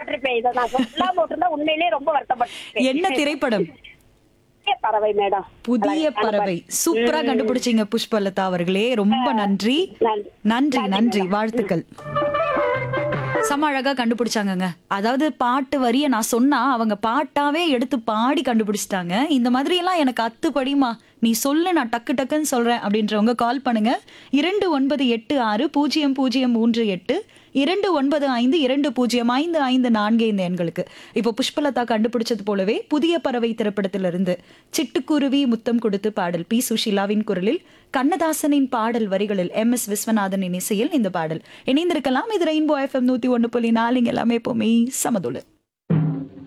வருத்தப்பட்டிருப்பேன் இதை நான் சொல்லாம போட்டிருந்தா உண்மையிலேயே ரொம்ப வருத்தப்பட்டிருப்பேன் என்ன திரைப்படம் புதிய பறவை மேடம் புதிய பறவை சூப்பரா கண்டுபிடிச்சீங்க புஷ்பலதா அவர்களே ரொம்ப நன்றி நன்றி. நன்றி நன்றி வாழ்த்துக்கள் செம அழகா கண்டுபிடிச்சாங்கங்க அதாவது பாட்டு வரிய நான் சொன்னா அவங்க பாட்டாவே எடுத்து பாடி கண்டுபிடிச்சிட்டாங்க இந்த மாதிரி எல்லாம் எனக்கு அத்துப்படிமா நீ சொல்லு நான் டக்கு டக்குன்னு சொல்றேன் அப்படின்றவங்க கால் பண்ணுங்க இரண்டு ஒன்பது எட்டு ஆறு பூஜ்ஜியம் பூஜ்ஜியம் மூன்று எட்டு இரண்டு ஒன்பது ஐந்து இரண்டு பூஜ்ஜியம் ஐந்து ஐந்து நான்கு இந்த எண்களுக்கு இப்போ புஷ்பலதா கண்டுபிடிச்சது போலவே புதிய பறவை திரைப்படத்திலிருந்து சிட்டுக்குருவி முத்தம் கொடுத்து பாடல் பி சுஷீலாவின் குரலில் கண்ணதாசனின் பாடல் வரிகளில் எம் எஸ் விஸ்வநாதனின் இசையில் இந்த பாடல் இணைந்திருக்கலாம் இது ரெயின்போ எஃப்எம் நூத்தி ஒன்று புள்ளி நாலு இங்க எல்லாமே எப்பவுமே சமதுளு